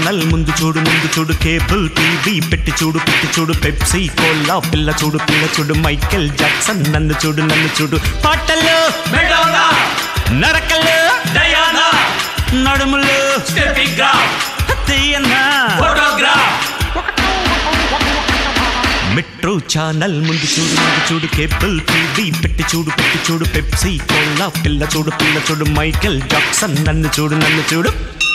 Channel ముందు చూడు ముందు చూడు కేబుల్ టీవీ పెట్టి చూడు పెట్టి చూడు పెప్సీ కోలా పిల్ల చూడు పిల్ల చూడు మైకేల్ జాక్సన్ నన్ను చూడు నన్ను చూడు పాటలు మెడోనా నడకలు డయానా నడుములు స్టెపింగ్ గ్రాఫ్ తీయన్నా ఫోటోగ్రాఫ్ మెట్రో ఛానల్ ముందు చూడు ముందు చూడు కేబుల్ టీవీ పెట్టి చూడు పెట్టి చూడు పెప్సీ కోలా పిల్ల చూడు పిల్ల చూడు మైకేల్ జాక్సన్ నన్ను చూడు నన్ను చూడు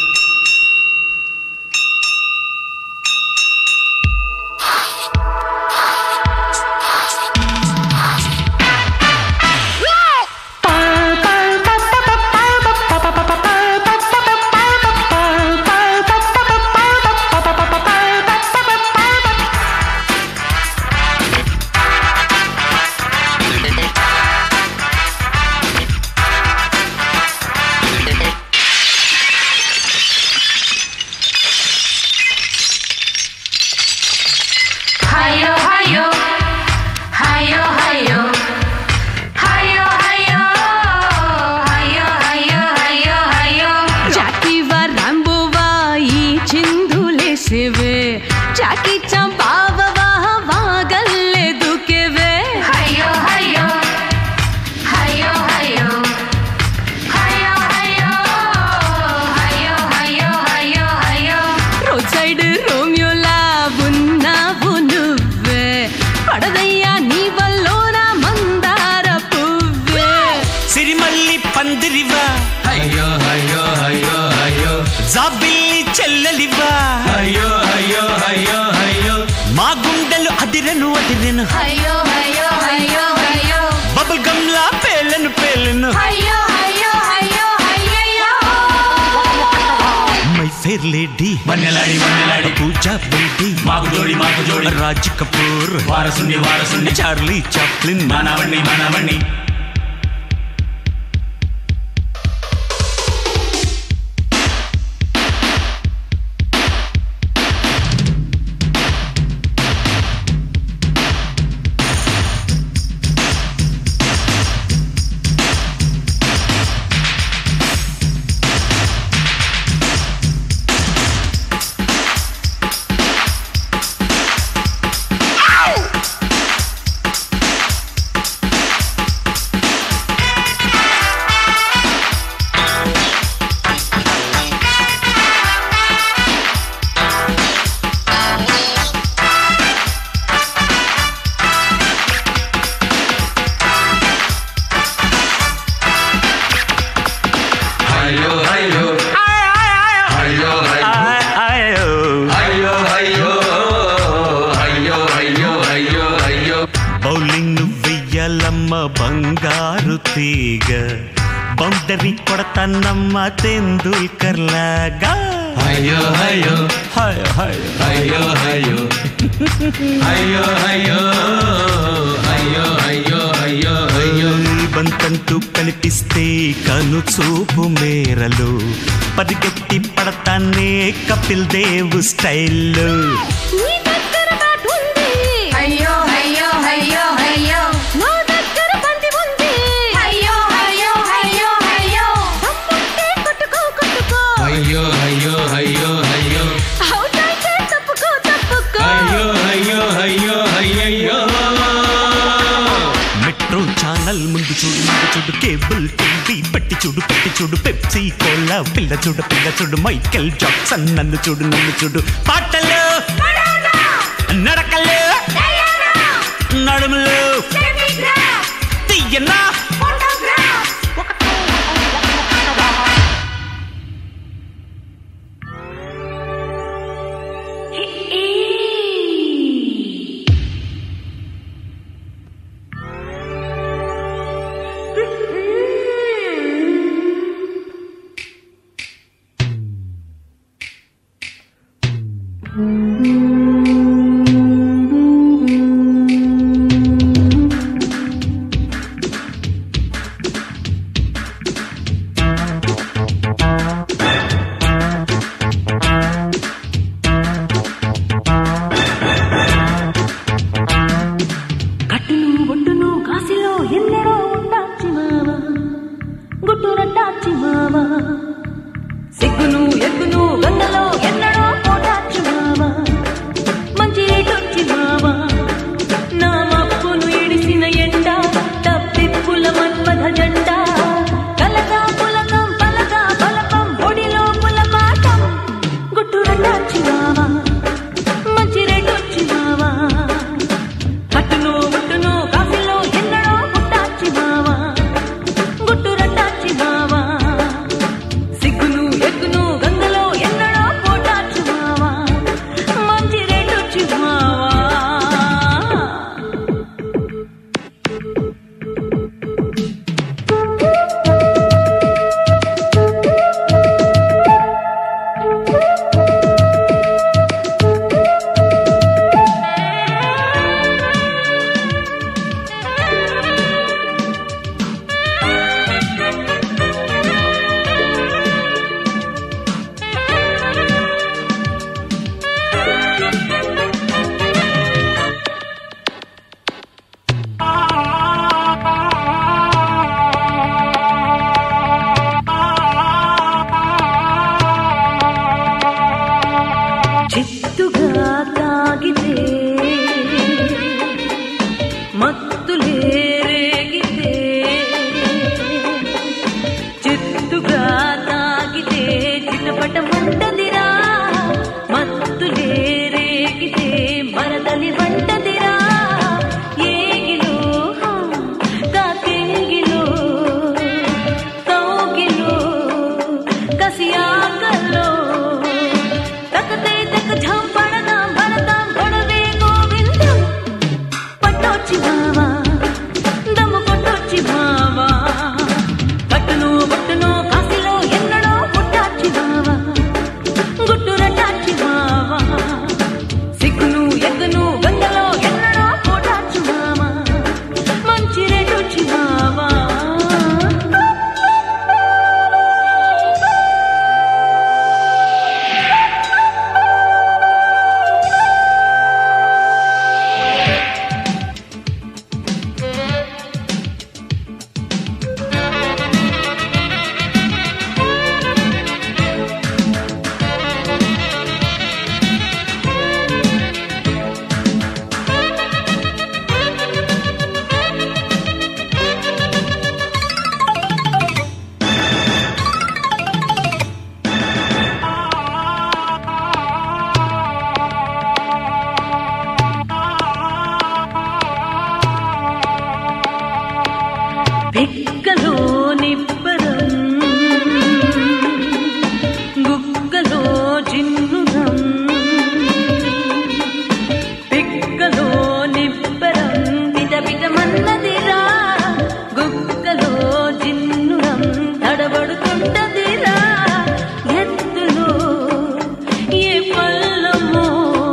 Hayo, hayo, hayo, hayo, hayo, hayo, hayo, hayo, hayo, hayo. జాకీవా రాంబోవా ఈ చిందులేసేవే జాకీ చంపావవా వాగల్లే దుకేవే Hayo, hayo, hayo, hayo, hayo, hayo, hayo, hayo, hayo, hayo. Road side రోమియోలా ఉన్నావు నువ్వే పడదయ్యా నీ వల్లోన మందార పువ్వే సిరిమల్లి పందిరివా అయ్యో అయ్యో అయ్యో అయ్యో జాబిల్లి చెల్లెలివా అయ్యో అయ్యో అయ్యో అయ్యో మా గుండెలు అదిరెను అదిరెను Hayo, hayo, hayo, hayo. Bubble గమ్లా పేలను పేలను Hayo, hayo, hayo, hayo. My fair lady వన్నెలాడి వన్నెలాడి పూజా బేబీ మాకు జోడి మాకు జోడి రాజ్ కపూర్ వారసుని వారసుని చార్లీ చాప్లిన్ మనవణ్ణి మనవణ్ణి అయ్యో అయ్యో అయ్యో అయ్యో అయ్యో అయ్యో అయ్యో అయ్యో అయ్యో అయ్యో బౌలింగ్ వెయ్యాలమ్మ బంగారు తీగ బౌండరీ కొడతానమ్మ తెందుల్కర్ లాగా అయ్యో అయ్యో హాయ్ హాయ్ అయ్యో అయ్యో అయ్యో అయ్యో అయ్యో అయ్యో అయ్యో అయ్యో బంతంటూ కనిపిస్తే కను చూపు మేరలు పరిగెత్తి పడతానే కపిల్ దేవ్ స్టైల్లో నీ దగ్గర బ్యాట్ ఉంది అయ్యో అయ్యో అయ్యో అయ్యో నా దగ్గర బంతి ఉంది అయ్యో అయ్యో అయ్యో అయ్యో తప్పుంటే కొట్టుకో కొట్టుకో అయ్యో అయ్యో అయ్యో అయ్యో అవుట్ అయితే తప్పుకో తప్పుకో అయ్యో అయ్యో అయ్యో అయ్యయ్యో మెట్రో ఛానల్ ముందు చూడు ముందు చూడు కేబుల్ టీవీ పెట్టి చూడు పెట్టి చూడు పెప్సీ కోలా పిల్ల చూడు పిల్ల చూడు మైకేల్ జాక్సన్ నన్ను చూడు నన్ను చూడు పాటలు నడకలు నడుములు తీయన్నా కట్టును ఒట్టును కాశీలో ఎన్నడో ఉండాచి మావా గుట్టురట్టాచి మావా సిగ్గును ఎగ్గును గంగలో ఎన్నడో పిక్కలో నిబ్బరం గుక్కలో జిన్నురం పిక్కలో నిబ్బరం పిట పిటమన్నదిరా గుక్కలో జిన్నురం తడబడుతుంటదిరా ఎత్తులో ఏ పల్లమో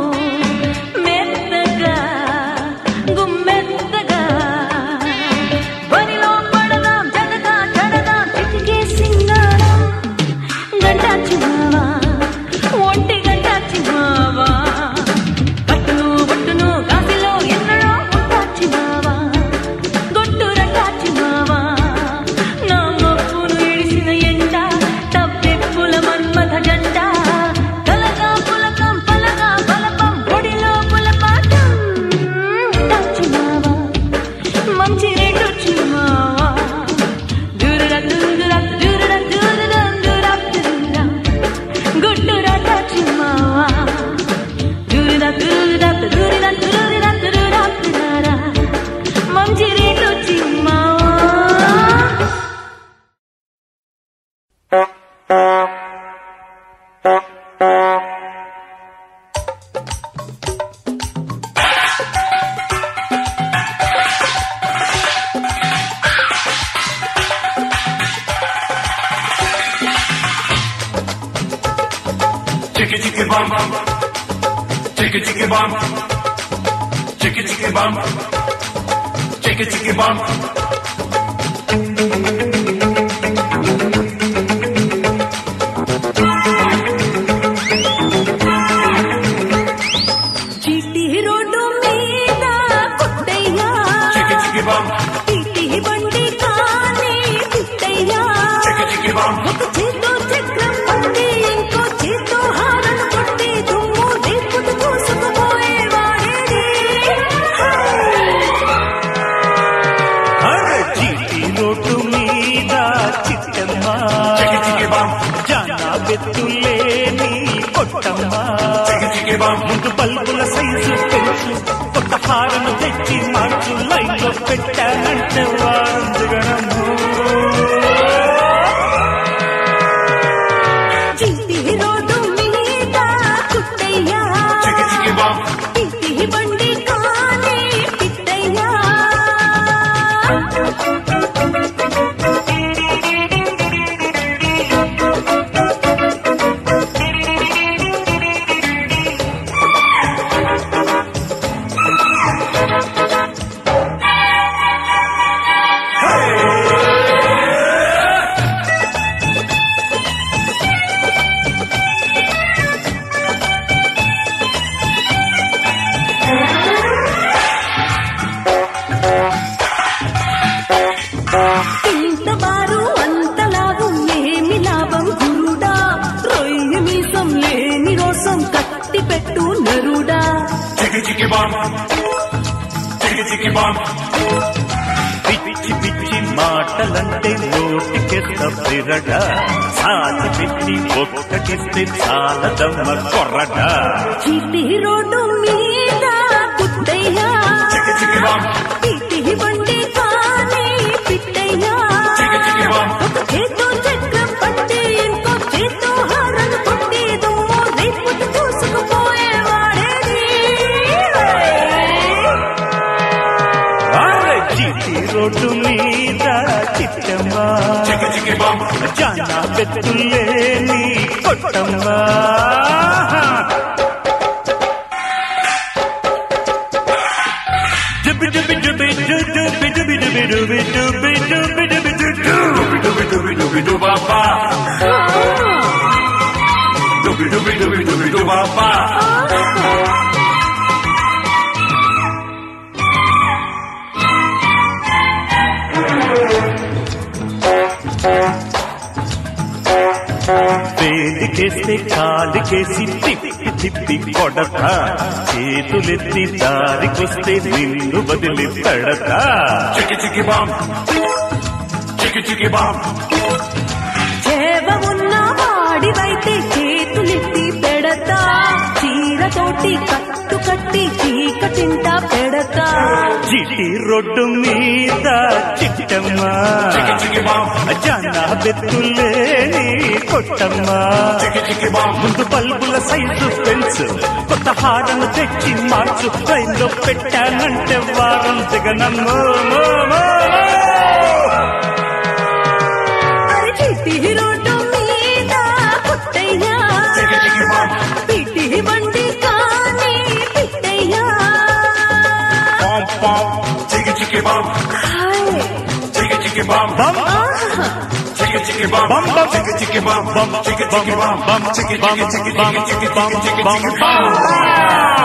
మెత్తగా గుమ్మెత్తగా బరిలో పడదాం జడగా జడదాం చిటికే సింగారం గంటాచి మావా ఒంటి గంటాచి మావా కట్టును బొట్టును కాసిలో ఎన్నడో ఉంటాచి మావా గొట్టు రంటాచి మావా నా మప్పును ఇడిసిన ఎండ తప్పెప్పుల మన్మథ జంట కలగా పులకం పలగా బలపం పొడిలో పులపాటం టాచి మావా మంచి రేటు చిమావా దూరరా దూరరా దూరరా దూరరా దూరా దూరా గుడ్డురా చిమావా దూరరా దూరరా దూరరా దూరరా దూరా దూరా మంచి రేటు చిమావా Chicka chicka bum. Chicka chicka bum. Chicka chicka bum. Chicka chicka bum. చీటి రోడ్డు మీద కుట్టయ్యా Chicka chicka bum. చీటి బండి కానీ కుట్టయ్యా Chicka chicka bum. ఒక చేతో చక్రం పట్టి ఇంకో చేతో హారన కొట్టి దుమ్ము రేపుడు కోసుకుపోయే వాడేది అరే చీటి రోడ్డు మీద చిట్టమ్మ Chicka chicka bum. జానా బెత్తులేని కొట్టమ్మ Chicka chicka bum. ముందు బల్బుల సైజు పెంచు కొత్త హారను తెచ్చి మార్చు లైన్ లో పెట్టానంటే వారందుగనము చీటి రోడ్డు మీద కుట్టయ్యా Chicka chicka bum. చీటి బండి కానీ పిట్టయ్యా ఇంత బారు అంత లాభం ఏమి లాభం గురుడా రొయ్య మీసం లేని రోసం కట్టి పెట్టు నరుడా Chicka chicka bum. Chicka chicka bum. పిచ్చి పిచ్చి మాటలంటే నోటికెత్త పిరడ సాటి పెట్టి ఒక్కటిస్తే చాలదమ్మ కొర్రడ చీటి రోడ్డు మీద కుట్టయ్యా Chicka chicka bum. పిట్టి బండి కానీ పిట్టయ్యా Chicka chicka bum. ఒక చేతో చక్రం పట్టి ఇంకో చేతో హారను కొట్టి దుమ్ము రేపుడు చూసుకుపోయే వాడేది అరే చీటి రోడ్డు మీద చిట్టమ్మ Chicka chicka bum. జానా బెత్తులేని కొట్టమ్మ జుబి జుబి జుబి జుబి జుబి జుబి జుబి జుబి జుబి జుబి జుబి జుబి Dooby dooby dooby dooby doo ba ba. Dooby dooby dooby dooby doo ba ba. వేదికేస్తే కాలికేసి తిప్పి తిప్పి కొడత చేతులెత్తి దారికొస్తే నిన్ను వదిలి పెడత Chicky chicky bum. Chicky chicky bum. చేవ ఉన్న వాడివైతే చేతులెత్తి పెడతా చీరతోటి కట్టు కట్టి చీ చీకటింట పెడతా చిటి రొడ్డు మీద చిట్టమ్మ Chicky, chicky bomb. జన బెత్తులేని కొట్టమ్మ Chicky, chicky bomb. ముందు బల్బుల సైజు పెన్స్ కొత్త హారను తెచ్చి మార్చు రైల్లో పెట్టానంటే వారం దిగనమ్మో మో, మో, మో. అరే చిట్టి రోడ్డు మీద పుట్టయ్యా Chicky, chicky bomb. పిటి బండి కానీ పిట్టయ్యా Bomb, bomb. Chicky, chicky bomb. Hi Chicky, chicky bomb. Bum ఆహా Chicky, chicky bomb. Bum, bum. Chicky, chicky bomb. Bum Chicky, bum chicky bomb. Bum Chicky, bum chicky, chicky, bum chicky, chicky, bum chicky, chicky, bum chicky, బమ్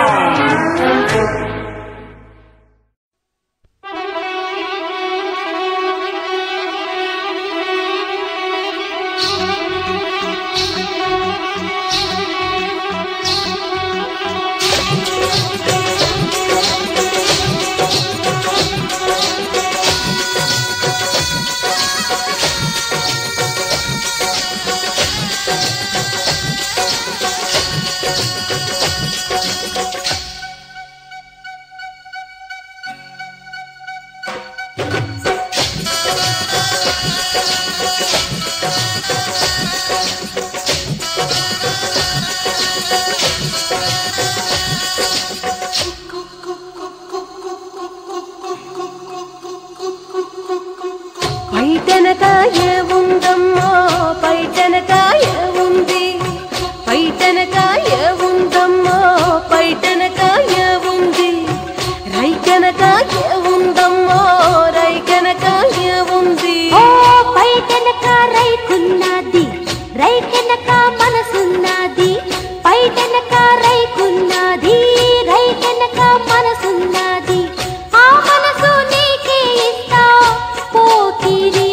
బయటనక ఏ ఉందమ్మో బయటనక ఏ ఉంది బయటనక ఏ ఉందమ్మో బయటనక ఏ ఉంది రైకనక ఏ ఉందమ్మో రైకనక ఏ ఉంది ఓ పైటెనక రైకున్నది రైకెనక మనసున్నది పైటెనక రైకున్నది రైకెనక మనసున్నది ఆ మనసు నీకే ఇస్తా పోకిరి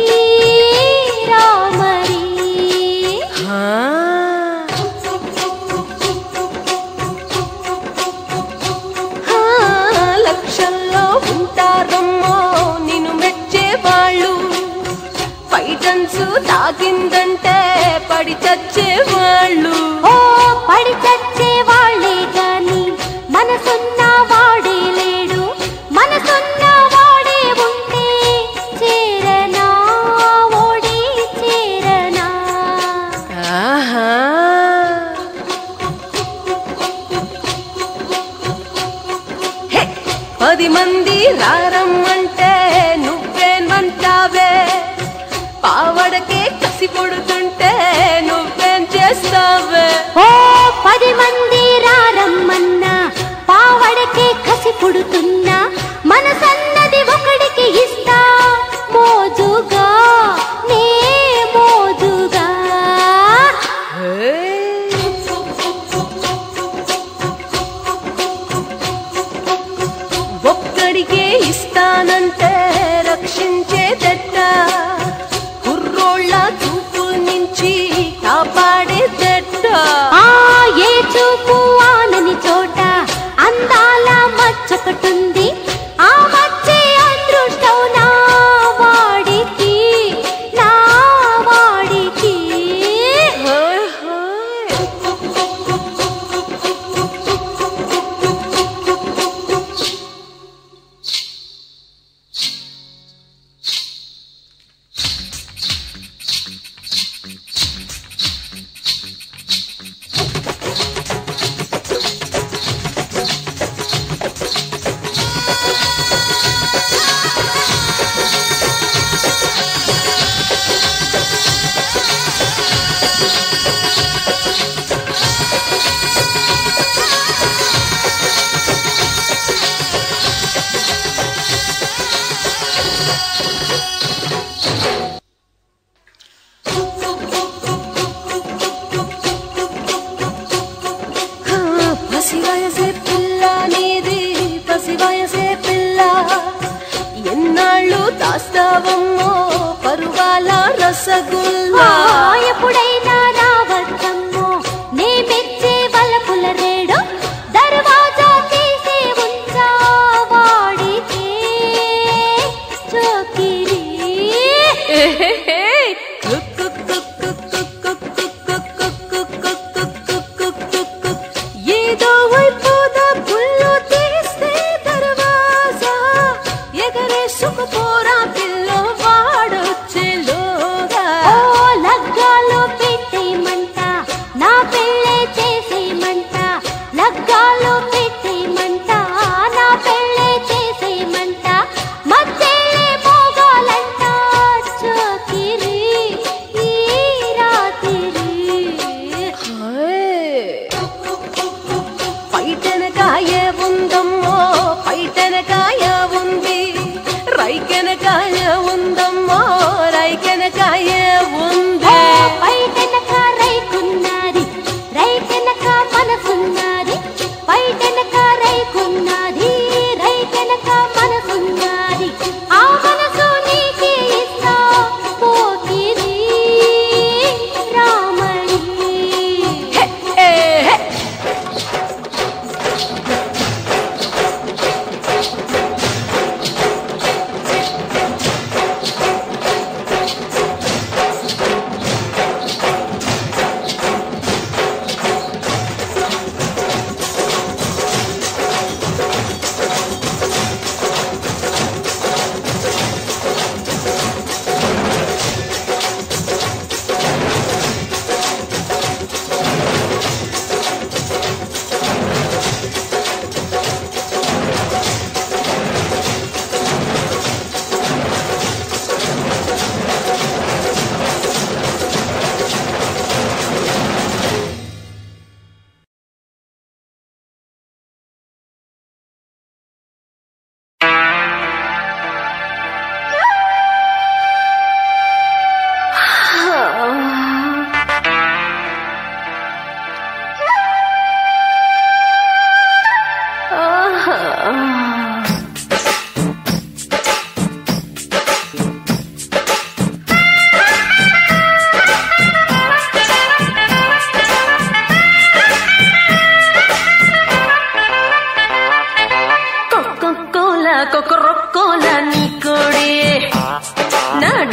రామరి ఆ. ఆ, లక్షల్లో ఉంటారమ్మో నిన్ను మెచ్చేవాళ్ళు ఫైటన్స్ తాకిందంటే పడి చచ్చేవాళ్ళు ఓ పడి చచ్చే వాళ్ళే గాని మనసున్న వాడే లేడు మనసున్న వాడే ఉంటే చేరనా ఓడి చేరనా ఆహా హే, పది మంది రారమ్మంటే నువ్వేమంటావే పావడకే కసి పొడుతుంటే నువ్వేం చేస్తావే ఓ పది మంది రారమ్మన్నా పావడకే కసి పుడుతున్నా మనసన్నది ఒకడికి ఇస్తా మోజుగా నే మోజుగా ఒక్కడికే ఇస్తానంటే రక్షించేదెట్ట కుర్రోళ్ళ చూపు నుంచి కాపాడేదెట్ట ఆ ఏ చూపు ఆనని చోట అందాల మచ్చొకటుంది ఆ మచ్చే అదృష్టం నా వాడికి నా వాడికి హాయ్ హాయ్ హా, పసి వయసే పిల్ల నీది పసి వయసే పిల్ల ఎన్నాళ్ళు దాస్తావమ్మో పరువాల రసగుల్లా ఆ, ఎప్పుడైనా రావద్దమ్మో నే మెచ్చే వలపుల రేడు దర్వాజా తీసి ఉంచా వాడికి చోకిరి ఏదో వైపుదా పుల్లు తీగ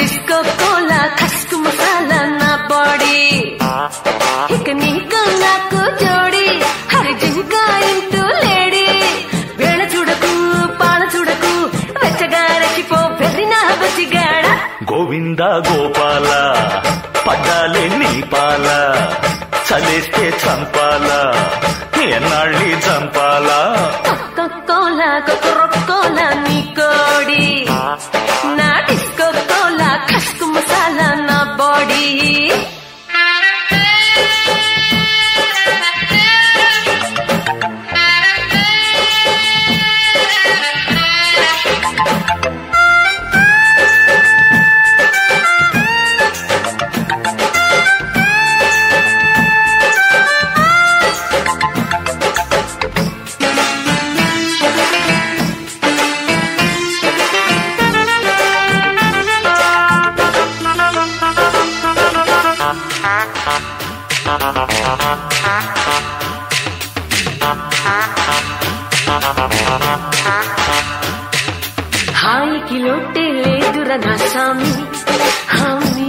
డిస్కో కోలా కస్కు మసాలా నా బాడీ ఇక నీకు నాకు జోడి హరి జింకా ఇంటూ లేడీ వేళ చూడకు పాల చూడకు వెచ్చగా రెచ్చిపో వెర్రిన బుచ్చిగాడ గోవింద గోపాల పడ్డాలే నీ పాల చలేస్తే చంపాల ఎన్నాళ్ళి చంపాల కోలా కోలా నీ కోడి నా డిస్కో కోలా కస్కు మసాలా నా బాడీ హాయికి లోటే లేదురా నా సామి హామీ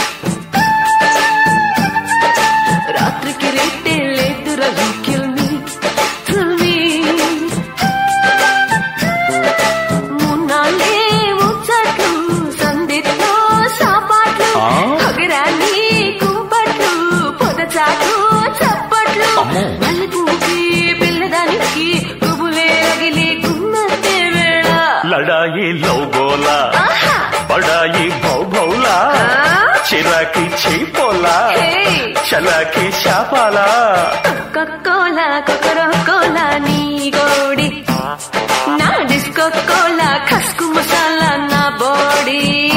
రాత్రికి రేటే లేదురా కిల్ మీ మీ మున్నాలే ముచ్చట్లు సందితో సాపాట్లు ఆ? అగరాని కుంపట్లు పొదచాటు చప్పట్లు అమ్మో. మల్లెపూకి పిల్లదానికి గుబులే రగిలి గుమ్మతే వేళ లడాయి లౌగోలా ఆహా బడాయి భౌభౌలా చిరాకి చీపోలా Hey! చలాకి శాపాలా కోలా కొకరో కోలా నీ గోడి నా డిస్కో కోలా ఖస్కు మసాలా నా బాడీ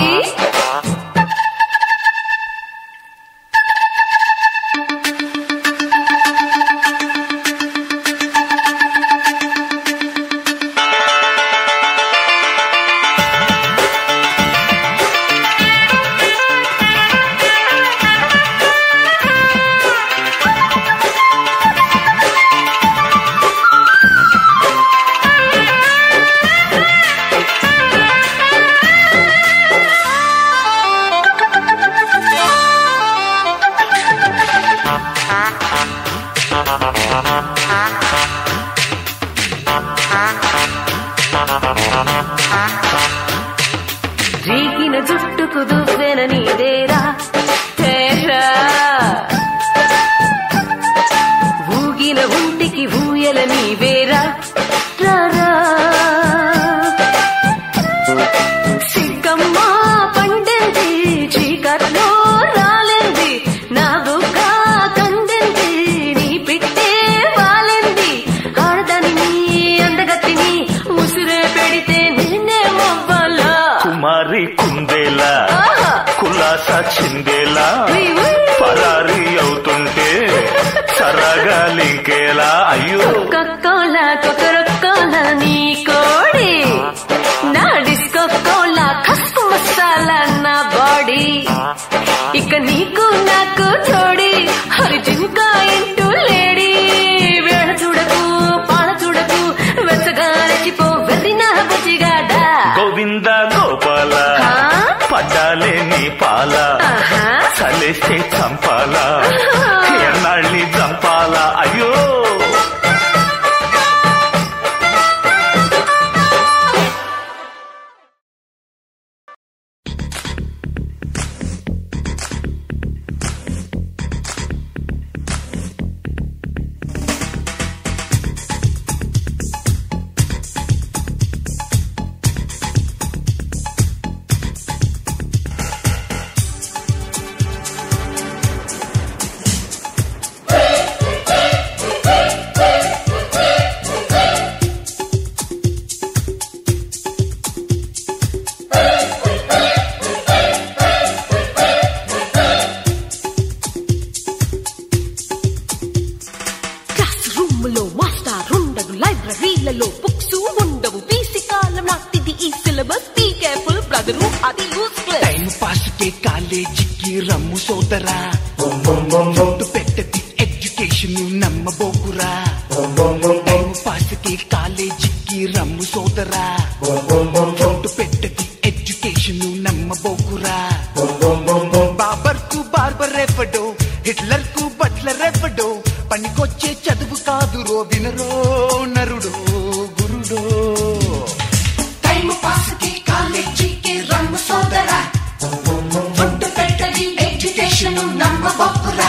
రేగిన జుట్టుకు దువ్వెన నీదేరా తేరా ఊగిన ఒంటికి ఊయల నీవేరా రారా సిగ్గమ్మ పండింది చీకట్లో రాలింది నా బుగ్గ కందింది నీ పిట్టే వాలింది ఆడదాని నీ అందగత్తిని ఉసిరే పెడితే నిన్నే మొవ్వాలా కుమారి కుందేలా ఆహా! కులాస చిందేలా ఉయ్ ఉయ్. పరారి అవుతుంటే సరగా లింకేలా అయ్యో కోలా కోలా నీ కోడి నా డిస్కో కోలా కస్కు మసాలా నా బాడీ ఇక నీకు నాకు జోడి హరి జింకా ఇంటూ లేడీ వేళ చూడకు పాల చూడకు వెచ్చగా రెచ్చిపో వెర్రిన బుచ్చిగాడా గోవింద గోపాల ఆ? పడ్డాలే నీ పాల ఆహా. చలేస్తే చంపాలా ఎన్నాళ్ళి చంపాలా అయ్యో క్లాస్ రూమ్ లో మాస్టర్ ఉండదు లైబ్రరీలలో బుక్స్ ఉండవు బీసీ కాలం నాటిది ఈ సిలబస్ బీ కేర్ఫుల్ బ్రదరు అది యూస్లెస్ టైం పాస్ కే కాలేజీకి రమ్ము సోదరా ఫుడ్ పెట్టది ఎడ్యుకేషన్ నమ్మబోకురా టైం పాస్ కే కాలేజీకి రమ్ము సోదరా ఫుడ్ పెట్టది ఎడ్యుకేషన్ నమ్మబోకురా ఎవడో హిట్లర్ కు బట్లర్ ఎవడో పనికొచ్చే చదువు కాదు రో వినరో నరుడో గురుడో టైం పాస్ కి కాలేజీకి రమ్ము సోదరా ఫుడ్ పెట్టది ఎడ్యుకేషన్ నమ్మబొక్కురా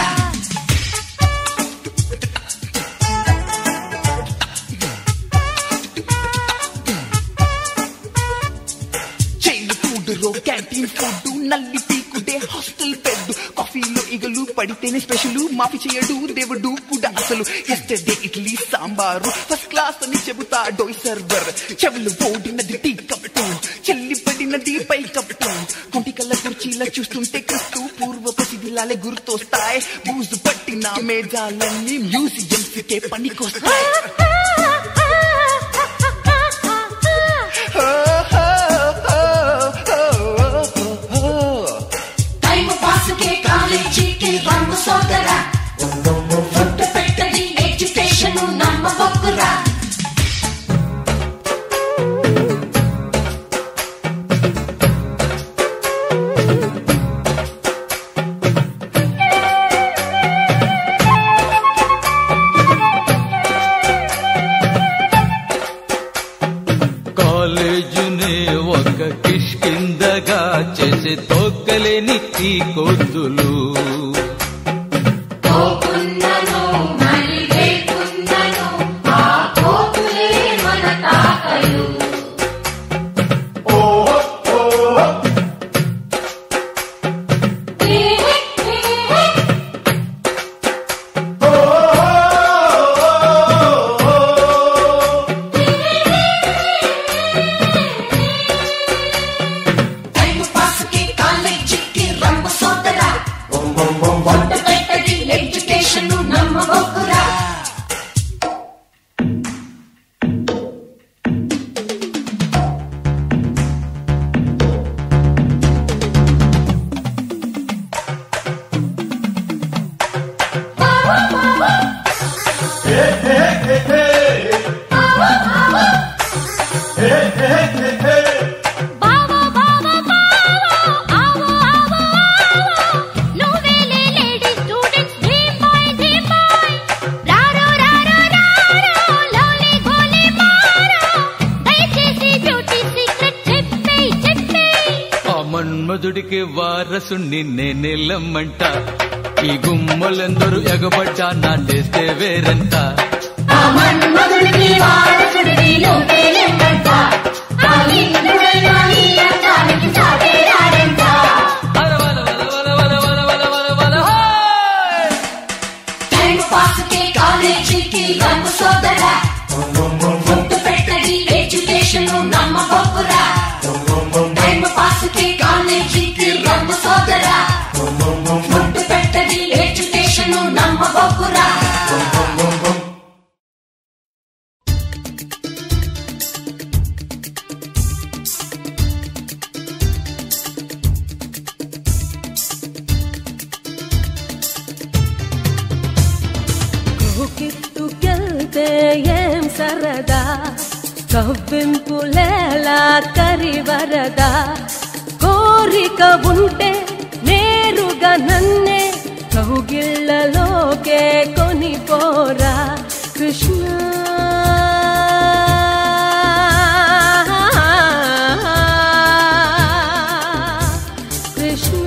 జైలు ఫుడ్ రో క్యాంటీన్ ఫుడ్ నల్లి పీకుడే హాస్టల్ బెడ్ కాఫీలో ఇగలు పడితేనే స్పెషల్ మాఫీ చేయడు దేవుడు కూడా అసలు yesterday idli sambar first class అని చెబుతాడో సర్వర్ చెవులు ఓడినది టీ కప్పటు చెల్లి పడినది పై కప్పటు కుంటికల్ల కుర్చీల చూస్తుంటే క్రిస్తు పూర్వపు శిథిలాలే గుర్తొస్తాయి బూజు పట్టిన మేజాలన్నీ మ్యూజియంస్ కే పనికొస్తాయి టైం పాస్ కి కాలేజీకి రమ్ము సోదరా ఫుడ్ పెట్టది ఎడ్యుకేషన్ నమ్మబొక్కురా కాలేజీని ఒక కిష్కిందగా చేసే తోకలేని ఈ కొద్దులు పోకున్నను మరి లేకున్నను ఆ పోకులే మన తాకలు టైం పాస్ కి కాలేజీకి రమ్ము సోదరా ఫుడ్ పెట్టది ఎడ్యుకేషన్ నమ్మబొక్కురా బావో బావో బావో ఆవో ఆవో ఆవో నువ్వేలే lady students dream boy dream boy రారో రారో రారో లోలీ గోలీ మారో దయచేసి బ్యూటీ సీక్రెట్ చెప్పేయ్ చెప్పేయ్ ఆ మన్మధుడికి వారసుని నేనెల్లమ్మంట ఈ గుమ్మలందరూ ఎగబడ్డా నాటేస్తే వేరంత ఆ మన్మధుడికి వారసుడివి నువ్వేలేంట ఆ ఇంద్రుడైన నీ అంతానికి సాటే రాడంట వల వల వల వల వల వల వల వల వల హాయ్! టైం పాస్ కి కాలేజీకి రమ్ము సోదరా ఫుడ్ పెట్టది ఎడ్యుకేషన్ నమ్మబొక్కురా టైం పాస్ కి కాలేజీకి రమ్ము సోదరా ఫుడ్ పెట్టది ఎడ్యుకేషన్ నమ్మబొక్కురా కిట్టుకెళ్తే ఏం సరదా కవ్వింపులేలా కరివరదా కోరిక ఉంటే నేరుగా నన్నే కౌగిళ్ళలోకే కొనిపోరా కృష్ణ కృష్ణ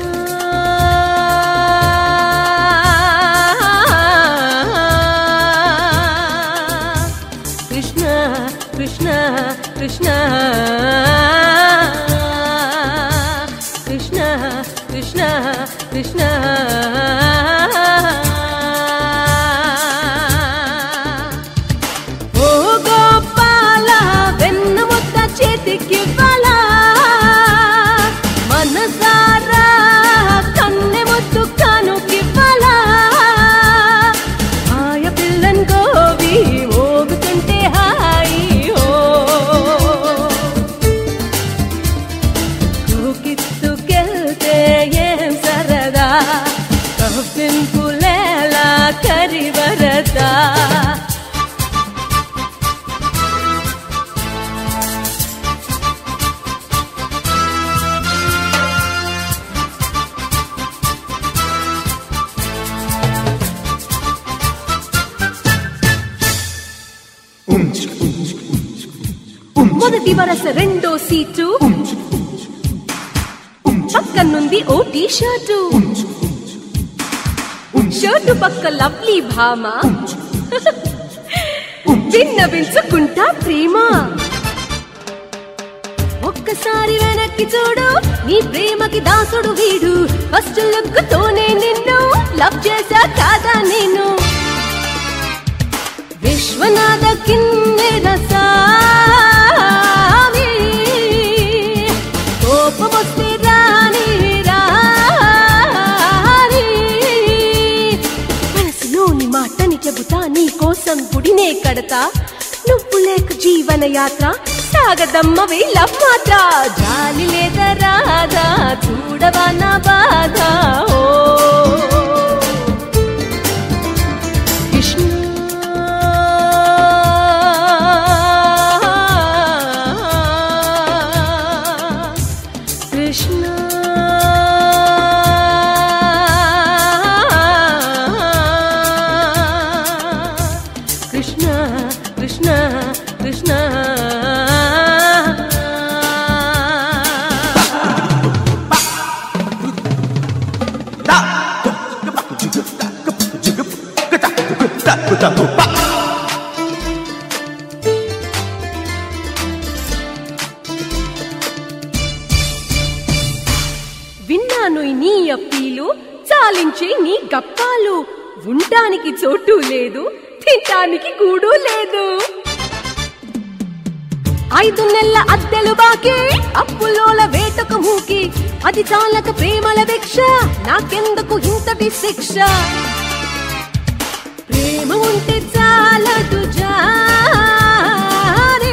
కృష్ణ కృష్ణ కృష్ణ కృష్ణ కృష్ణ కృష్ణ ఓ గోపాల వెన్న ముద్ద చేతికివ్వాలా మనసారా కన్నె ముద్దు కానుకివ్వాలా ఆయ పిల్లన్ గోవి ఓగుతుంటే హాయి ఓ కోకిత్తుకెళ్తే ఏం సరదా మొదటి వరస రెండో సీటు పక్కనుంది ఓ టీ షర్టు షర్టు పక్క లవ్లీ భామ విన్నవించుకుంటా ప్రేమ ఒక్కసారి వెనక్కి చూడు నీ ప్రేమకి దాసుడు వీడు ఫస్ట్ లుక్ తోనే నిన్ను లవ్ చేశా కాదా నేను విశ్వనాథ కిన్నెర సామి కోపమొస్తే రాని రాని మనసులోని మాటని చెబుతా నీ కోసం గుడినే కడతా నువ్వు లేక జీవన యాత్ర సాగదమ్మ వీళ్ళ మాత్ర జాలి లేదా రాదా చూడవా నా బాధ ఓ కృష్ణ కృష్ణ కృష్ణ కృష్ణ కృష్ణ విన్నాను నీ అప్పీలు చాలించే నీ గప్పాలు ఉండడానికి చోటు లేదు తినటానికి కూడు లేదు ఐదు నెలల అద్దెలు బాకీ అప్పులోల వేటకు మూకి అది చాలక ప్రేమల భిక్ష నాకెందుకు ఇంతటి శిక్ష ప్రేమ ఉంటే చాలదు జారి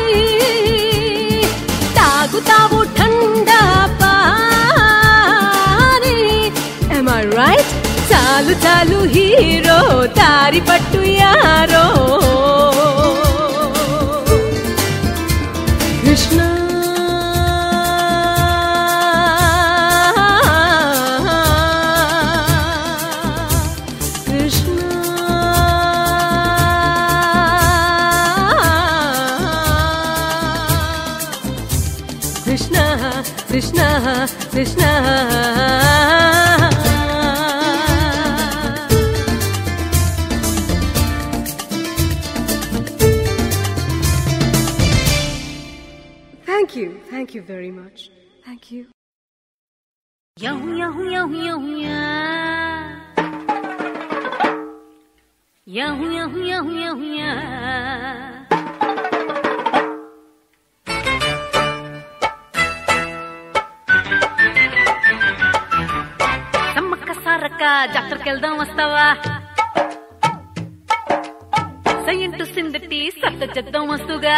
తాగుతావు ఠండా పారి Am I right? చాలు చాలు హీరో దారి పట్టు యారో Krishna Krishna Krishna Krishna Krishna Thank you. Thank you very much. Thank you. Yahoo, yahoo, yahoo, yahoo, yeah. Yahoo, yahoo, yahoo, yahoo, yeah. Sammakka Sarakka జాతరకి వెళ్దాం వస్తావా సయ్యంటు సిందటి సత్త చేద్దాం వస్తుగా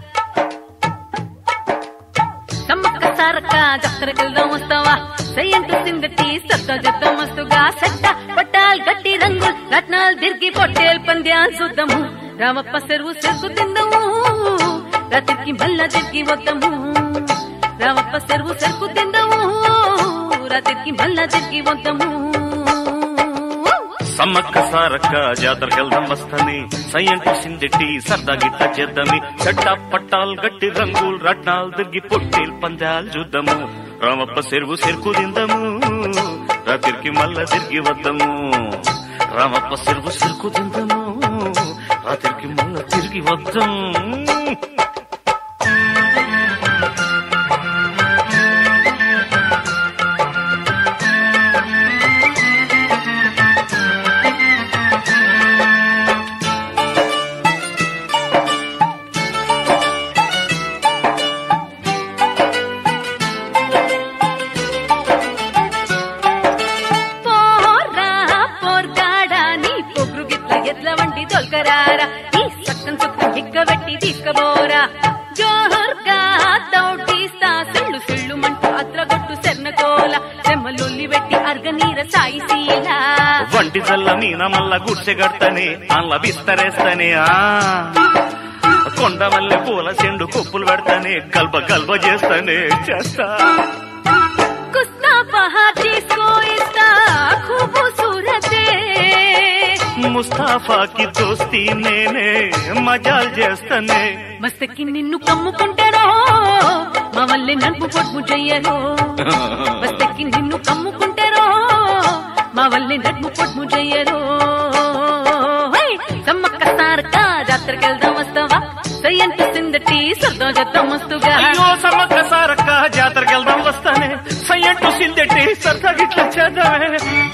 సమ్మక్క సారక్క జాతరకి వెళ్దాం వస్తావా సయ్యంటు సిందటి సత్త చేద్దాం వస్తుగా సట్ట పట్టాల్ గట్టి రంగుల్ రత్నాల్ తిరిగి పొట్టేల్ పంద్యాల్ చూద్దాము రామప్ప చెరువు చెరుకు తిందాము రాత్రికి మళ్ళా తిరిగి వద్దాము రామప్ప చెరువు చెరుకు తిందాము రాత్రికి మళ్ళా తిరిగి వద్దాము సమ్మక్క సారక్క జాతరకి వెళ్దాం వస్తాని సయ్యంటి సిందెట్టి సరదా గిట్ట చేద్దామి చట్టా పట్టాల్ గట్టి రంగులు రట్నాలు దిగి పొట్టేల్ పందాలు చూద్దాము రామప్ప చెరువు చెరుకు తిందాము రాత్రికి మళ్ళా తిరిగి వద్దాము రామప్ప చెరువు చెరుకు తిందాము రాత్రికి మళ్ళా తిరిగి వద్దాం పోరా పోర్గాడా నీ పొగురు గిట్ల ఎడ్ల వంటి తొలకరారా ఈ సక్కం సొక్కం హిక్కబెట్టి తీసుకబోరా జోహర్గా తౌటీస్తా సిళ్ళు సిళ్ళు మంటూ అద్రగొట్టు సెర్నకోల చెమ్మలొల్లి పెట్టి అర్గనీర సాయి శీలా వంటి జల్ల మీన మల్ల గుడ్సెగడతనే అల్ల బిస్తరేస్తనే ఆ కొండ వల్లే పూల చెండు కొప్పులు పెడతానే గల్బ గల్బ చేస్తానే చేస్తా కుస్తా పహార్ చేసుకో ఇస్తా ఖూబు సూరతే ముస్తాఫాకి దోస్తి నేనే మజాల్ చేస్తానే మస్తకి నిన్ను కమ్ముకుంటారో మా వల్లి నడుపు పొడుపు చెయ్యరో బస్తెక్కి నిన్ను కమ్ముకుంటారో మా వల్లి నడుపు పొడుపు చెయ్యరో హై! సమ్మక్క సారక్క జాతరకి వెళ్దాం వస్తావా సై అనిపిస్తుందటి సర్దో చేద్దాం మస్తుగా అయ్యో సమ్మక్క సారక్క జాతరకి వెళ్దాం వస్తానే సయ్యంటు సిందెట్టి సరదా గిట్ల చేద్దామే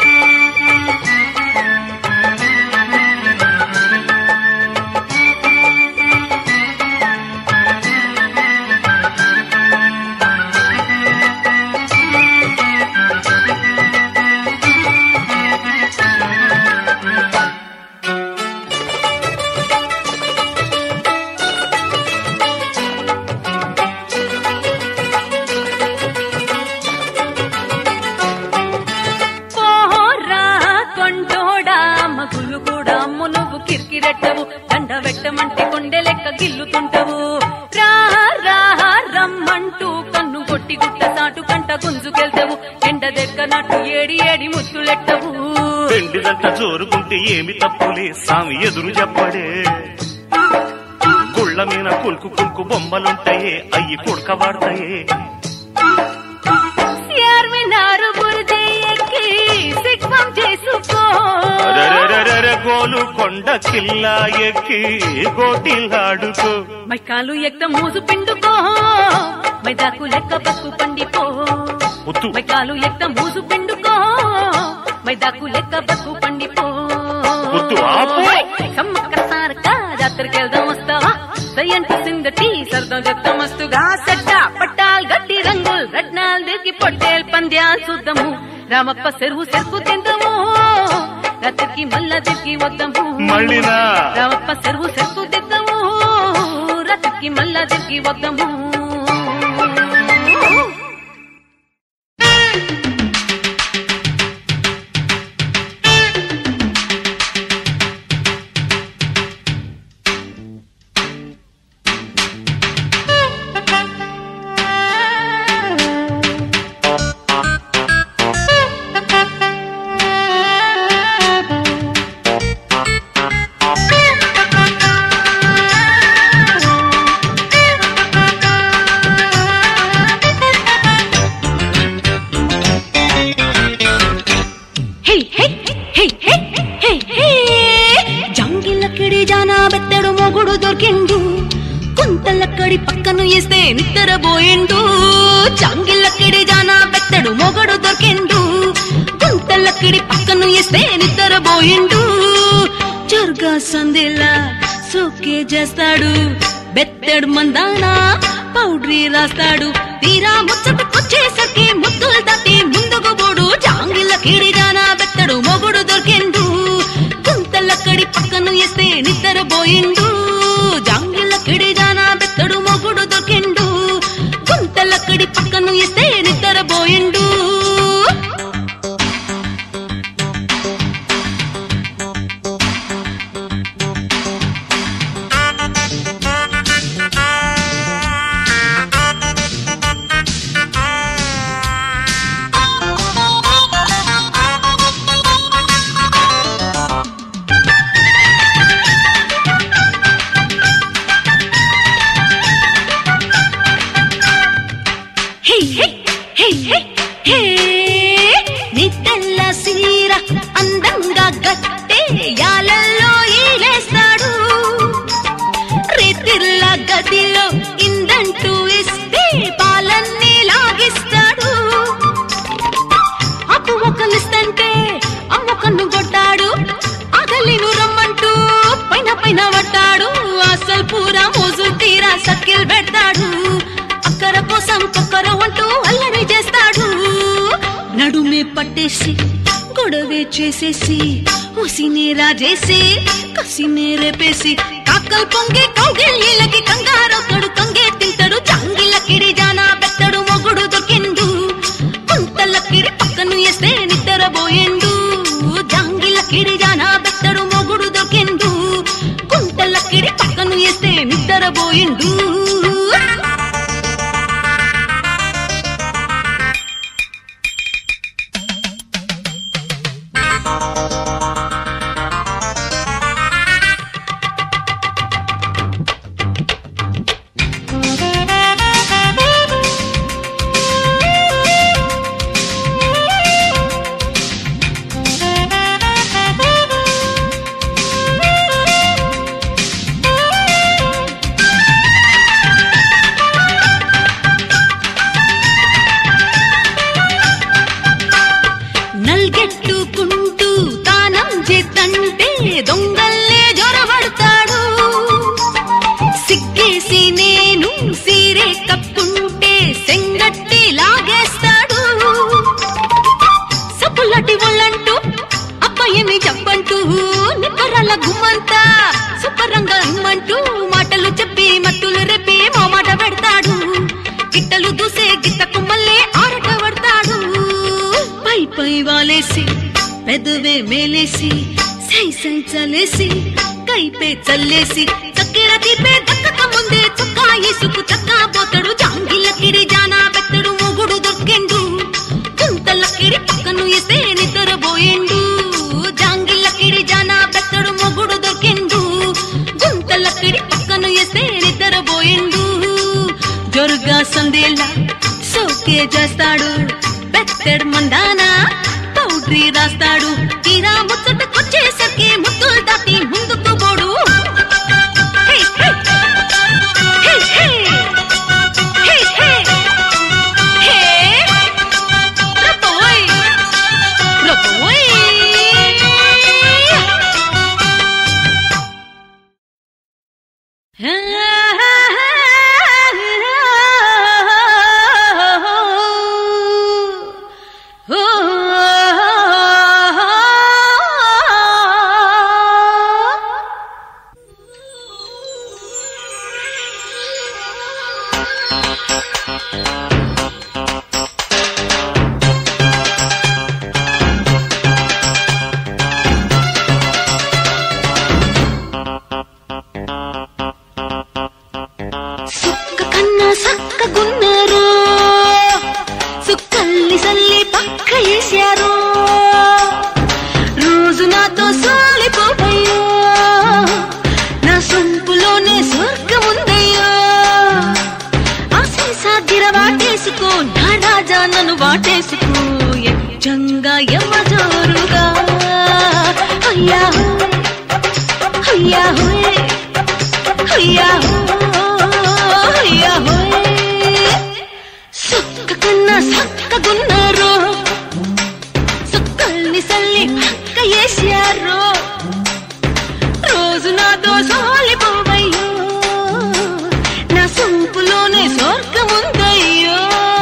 పోరా కొంటోడా మగులు కూడా అమ్ము నువ్వు కిరికిరెట్టవు దండ వెట్టమంటే కొండె లెక్క గిల్లుతుంటవు రా రా రమ్మంటూ కన్ను కొట్టి గుట్ట సాటు కంట గుంజుకెళ్తావు ఎండ దెక్కనట్టు ఏడి ఏడి ముత్తులెట్టవు పెండిదంట జోరుకుంటే ఏమి తప్పులే సామి ఎదురు చెప్పడే గుళ్ళ మీద కుల్కు కుల్కు బొమ్మలుంటాయే అయ్యి కుడక వాడతాయే చార్మినారు బురుజి ఎక్కి సిగ్మం చేసుకో అరెరెరెరెరె గోలు కొండ కిల్లా ఎక్కి గోటిల్లాడుకో మైకాలు ఎక్క మూసు పిండుకో మైదాకు లెక్క పక్కు పండిపో ముత్తు మైకాలు ఎక్క మూసు పిండుకో మైదాకు లెక్క బతుకు పండిపో వద్దు, ఆపు. సమ్మక్క సారక్క జాతరకి వెళ్దాం వస్తావా దయ్యంటి సింగటి సరదా చెప్తాం మస్తుగా సెట్ట పట్టాల్ గట్టి రంగుల్ రత్నాల్ దిగి పొట్టేల్ పంద్యాల్ చూద్దాము రామప్ప చెరువు చెరుకు తిందాము రాత్రికి మళ్ళా దిగి వద్దాము మళ్ళీనా రామప్ప చెరువు చెరుకు తిద్దాము రాత్రికి మళ్ళా దిగి వద్దాము హే హే హే హే హే హే జంగిలక్కడి జానా బెత్తడు మొగుడు దొరికిండు కుంతలక్కడి పక్కను వేస్తే నిద్రపోయిండు జంగిలక్కడి జానా బెత్తడు మొగుడు దొరికిండు కుంతలక్కడి పక్కను వేస్తే నిద్రపోయిండు జర్గా సందేలా సోకే చేస్తాడు బెత్తడు మందానా పౌడరీ రాస్తాడు తీరా ముచ్చటకొచ్చేసరికి ముద్దులు తట్టి ముందుకు పోడు జాంగిల కిడిగానా బెత్తడు మొగుడు దొరికిండు కుంతలక్కడి పక్కను వేస్తే నిద్రపోయిండు జాంగిల కిడిగానా బెత్తడు మొగుడు దొరికిండు కుంతలక్కడి పక్కను వేస్తే నిద్రపోయిండు హే హే హే హే హే నీ తెల్ల సీర అందంగా గట్టే యాలల్లో ఈలేస్తాడు రేతిల్ల గదిలో ఇందంటూ ఇస్తే పాలన్నీ లాగిస్తాడు అప్పు ఒకలిస్తంటే అమ్మ కన్ను కొట్టాడు అగలిను రమ్మంటూ పైన పైన పట్టాడు అసలు పూరా మోజు తీరా సక్కిల్ పెడతాడు అక్కర కోసం కొక్కర అంటూ అల్లరి చేస్తాడు నడుమే పట్టేసి గొడవే చేసేసి ఉసినే రాజేసి కసినే రేపేసి కాకల్ పొంగే కౌగిళ్ళకి కంగారొక్కడు కంగే తింటాడు జాంగిల కిడి జానా బెత్తడు మొగుడు దొరికిండు కుంతల కిడి పక్కను వేస్తే నిద్రపోయిండు జాంగిల కిడి జానా బెత్తడు మొగుడు దొరికిండు కుంతల కిడి పక్కను వేస్తే నిద్రపోయిండు పరిగెట్టుకుంటూ తానం చేతంటే దొంగల్లే జొరబడతాడు సిగ్గేసి నేను సీరే కప్పుంటే సెంగట్టి లాగేస్తాడు సప్పులాంటి వాళ్ళంటూ అబ్బాయిని చెప్పంటూ నిక్కరాల గుమ్మంతా శుభ్రంగా ఇమ్మంటూ మాటలు చెప్పి మత్తులు రెప్పి మా మాట పెడతాడు గిట్టలు దూసే గిత్త కుమ్మల్లే ఆరట పడతాడు పై పై వాలేసి పెదవే మేలేసి సై సై చలేసి కైపే చల్లేసి చక్కెర తీపే దక్కక ముందే చుక్కా ఇసుకు చక్కా పోతాడు జాంగిల కిరి జానా పెత్తడు మొగుడు దొక్కిండు గుంతల కిరి పక్కను వేస్తే నిద్రపోయిండు జాంగిల కిరి జానా పెత్తడు మొగుడు దొక్కిండు గుంతల కిరి పక్కను వేస్తే నిద్రపోయిండు జోరుగా సందేలా సోకే చేస్తాడు బెత్తడు మందాన పౌడ్రీ రాస్తాడు తీరా ముచ్చటకొచ్చేసరికి ముద్దులు దాటి ముందుకు పోడు హే, హే. హే, హే. హే, హే. హే. రబ్బోయ్. రబ్బోయ్. సుక్క కన్నా సక్కగున్నారు సుక్కల్ని సల్లి పక్క వేశారు రోజు నాతో సోలిపోవయ్యో నా సొంపులోనే స్వర్గముందయ్యో ఆశీసాగిర వాటేసుకో నా రాజా నన్ను వాటేసుకో యజ్జంగా యమజోరుగా అయ్యా అయ్యా హోయ్ అయ్యా అయ్యా సుక్క కన్నా సక్కగున్నారు సుక్కల్ని సల్లి పక్క వేసారు రోజు నాతో సోలిపోవయ్యో నా సొంపులోనే స్వర్గముందయ్యో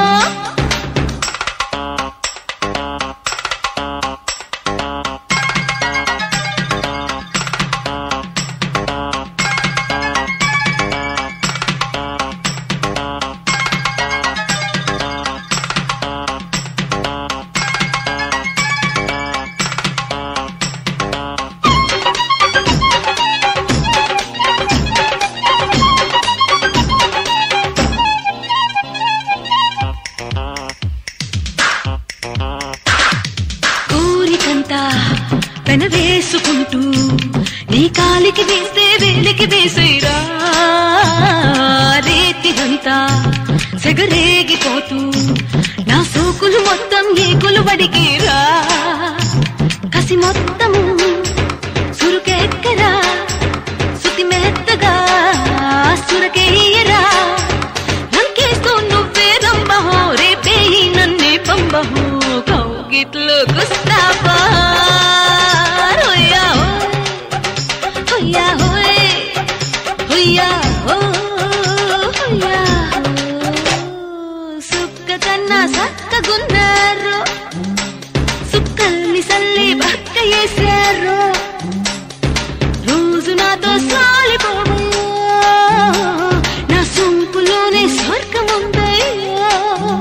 కోరికంతా పెనవేసుకుంటూ నీ కాలికి వేస్తే వేలికి వేసేరా రేతిదంతా సెగరేగిపోతూ నా సోకులు మొత్తం ఏకులు వడికేరా కసి మొత్తము సురుకెక్కరా సుతి మెత్తగా సురకేయరా నంకేస్తూ నువ్వే రంబహో రేపే ఈ నన్నే పంబహో కౌగిట్లో గుస్తావా హొయ్యా హొయ్యా హోయ్ హొయ్యా హో హొయ్యా సుక్క కన్నా సక్కగున్నారు సుక్కల్ని సల్లి బక్క వేశారు రోజు నాతో సాలిపోడు నా సొంపులోనే స్వర్గముందయ్యో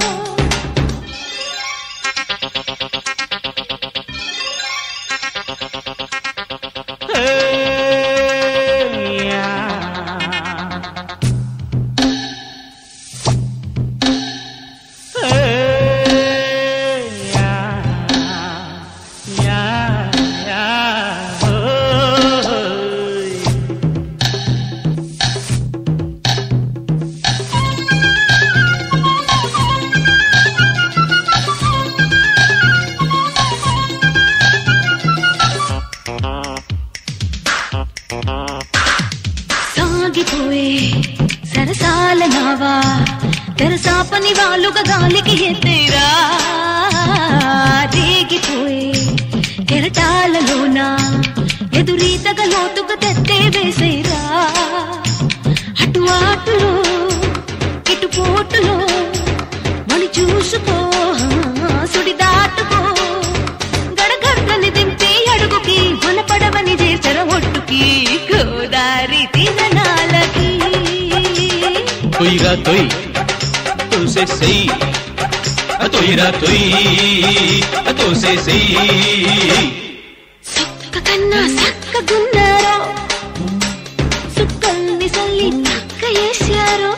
సాగిపోయే సరసాల నావా తెరసాపని వాలుగా గాలికి ఎత్తేరా రేగిపోయే తొయ్యిరా తొయ్ తోసే సెయ్యి తొయ్యిరా తొయ్ తోసే సెయ్యి సక్క కన్నా సక్కగున్నారో సుక్కల్ని సల్లి పక్క వేశారో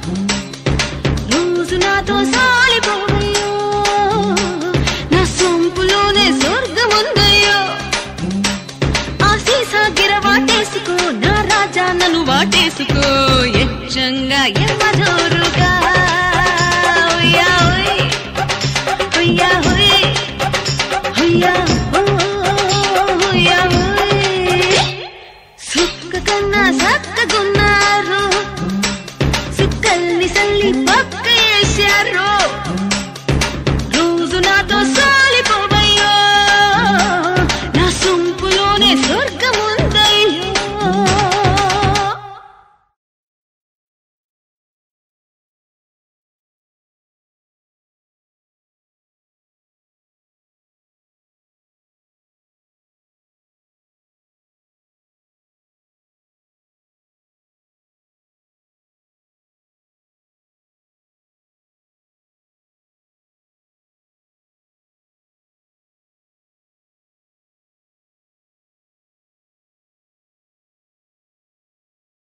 రోజు నాతో సాలిపోవయ్యో నా సొంపులోనే స్వర్గముందయ్యో ఆ సీసా గిర వాటేసుకో నా రాజా నన్ను వాటేసుకో ఎచ్చంగా ఎమ్మజోరుగా ఉయ్యా ఉయ్, ఉయ్యా ఉయ్, ఉయ్యా